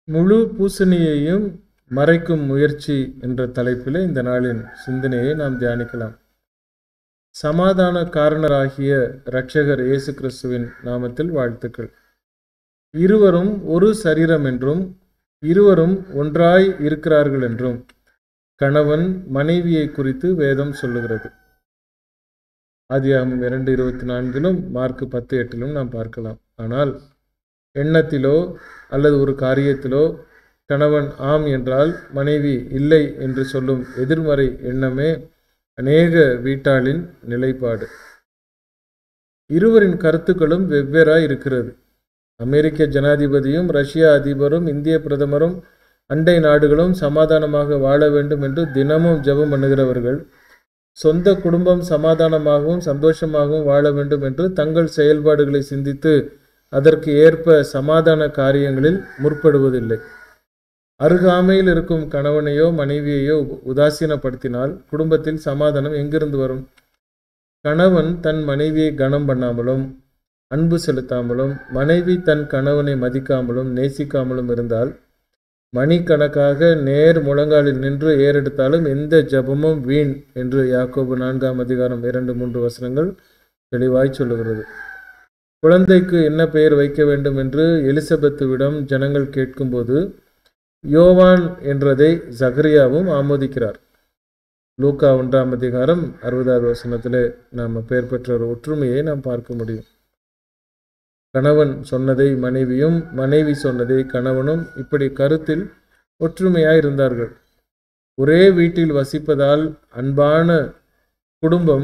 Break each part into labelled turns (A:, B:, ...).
A: முழு பூசணியையும் மறைக்கும் முயற்சி என்ற தலைப்பில் இந்த நாளின் சிந்தனையை நாம் தியானிக்கலாம் சமாதான காரணராகிய இரட்சகர் இயேசு கிறிஸ்துவின் நாமத்தில் வாழ்த்துக்கள் இருவரும் ஒரு சரீரம் என்றும் இருவரும் ஒன்றாய் இருக்கிறார்கள் என்றும் கணவன் மனைவியை குறித்து வேதம் சொல்லுகிறது ஆதியாகமம் இரண்டு இருபத்தி நான்கிலும் மார்க் பத்து எட்டிலும் நாம் பார்க்கலாம் ஆனால் எண்ணத்திலோ அல்லது ஒரு காரியத்திலோ கணவன் ஆம் என்றால் மனைவி இல்லை என்று சொல்லும் எதிர்மறை எண்ணமே அநேக வீட்டாளின் நிலைப்பாடு இருவரின் கருத்துக்களும் வெவ்வேறாய் இருக்கிறது அமெரிக்க ஜனாதிபதியும் ரஷ்ய அதிபரும் இந்திய பிரதமரும் அண்டை நாடுகளும் சமாதானமாக வாழ வேண்டும் என்று தினமும் ஜெபம் பண்ணுகிறவர்கள் சொந்த குடும்பம் சமாதானமாகவும் சந்தோஷமாகவும் வாழ வேண்டும் என்று தங்கள் செயல்பாடுகளை சிந்தித்து அதற்கு ஏற்ப சமாதான காரியங்களில் முற்படுவதில்லை அருகாமையில் இருக்கும் கணவனையோ மனைவியையோ உதாசீனப்படுத்தினால் குடும்பத்தில் சமாதானம் எங்கிருந்து வரும் கணவன் தன் மனைவியை கனம் பண்ணாமலும் அன்பு செலுத்தாமலும் மனைவி தன் கணவனை மதிக்காமலும் நேசிக்காமலும் இருந்தால் மணிக்கணக்காக நேர் முழங்காலில் நின்று ஏறெடுத்தாலும் எந்த ஜபமும் வீண் என்று யாக்கோபு நான்காம் அதிகாரம் இரண்டு மூன்று வசனங்கள் தெளிவாய் சொல்லுகிறது குழந்தைக்கு என்ன பெயர் வைக்க வேண்டும் என்று எலிசபெத்துவிடம் ஜனங்கள் கேட்கும்போது யோவான் என்றதை ஜகரியாவும் ஆமோதிக்கிறார் லூக்கா ஒன்றாம் அதிகாரம் அறுபதாவது வசனத்தில் நாம் பெயர் பெற்ற ஒரு ஒற்றுமையை நாம் பார்க்க முடியும் கணவன் சொன்னதை மனைவியும் மனைவி சொன்னதை கணவனும் இப்படி கருத்தில் ஒற்றுமையாய் இருந்தார்கள் ஒரே வீட்டில் வசிப்பதால் அன்பான குடும்பம்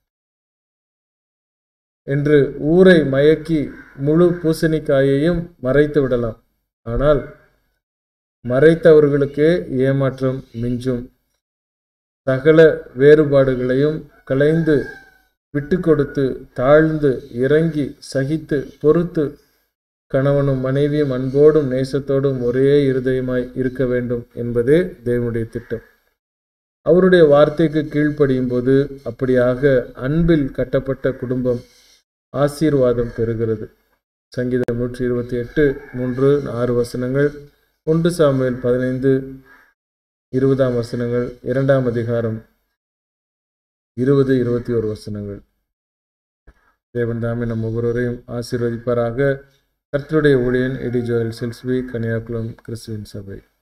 A: என்று ஊரை மயக்கி முழு பூசணிக்காயையும் மறைத்து விடலாம் ஆனால் மறைத்தவர்களுக்கே ஏமாற்றம் மிஞ்சும் சகல வேறுபாடுகளையும் கலைந்து விட்டு கொடுத்து தாழ்ந்து இறங்கி சகித்து பொறுத்து கணவனும் மனைவியும் அன்போடும் நேசத்தோடும் ஒரே இருதயமாய் இருக்க வேண்டும் என்பதே தேவனுடைய திட்டம் அவருடைய வார்த்தைக்கு கீழ்ப்படியும் போது அப்படியாக அன்பில் கட்டப்பட்ட குடும்பம் ஆசீர்வாதம் பெறுகிறது சங்கீதம் நூற்றி இருபத்தி எட்டு மூன்று ஆறு வசனங்கள் ஒன்று சாமுவேல் பதினைந்து இருபதாம் வசனங்கள் இரண்டாம் அதிகாரம் இருபது இருபத்தி ஒரு வசனங்கள் தேவன் தாமே நம் ஒவ்வொருவரையும் ஆசீர்வதிப்பாராக கர்த்தருடைய ஊழியன் எடி ஜோயல் செல்ஸ்வி கன்னியாகுளம் கிறிஸ்துவின் சபை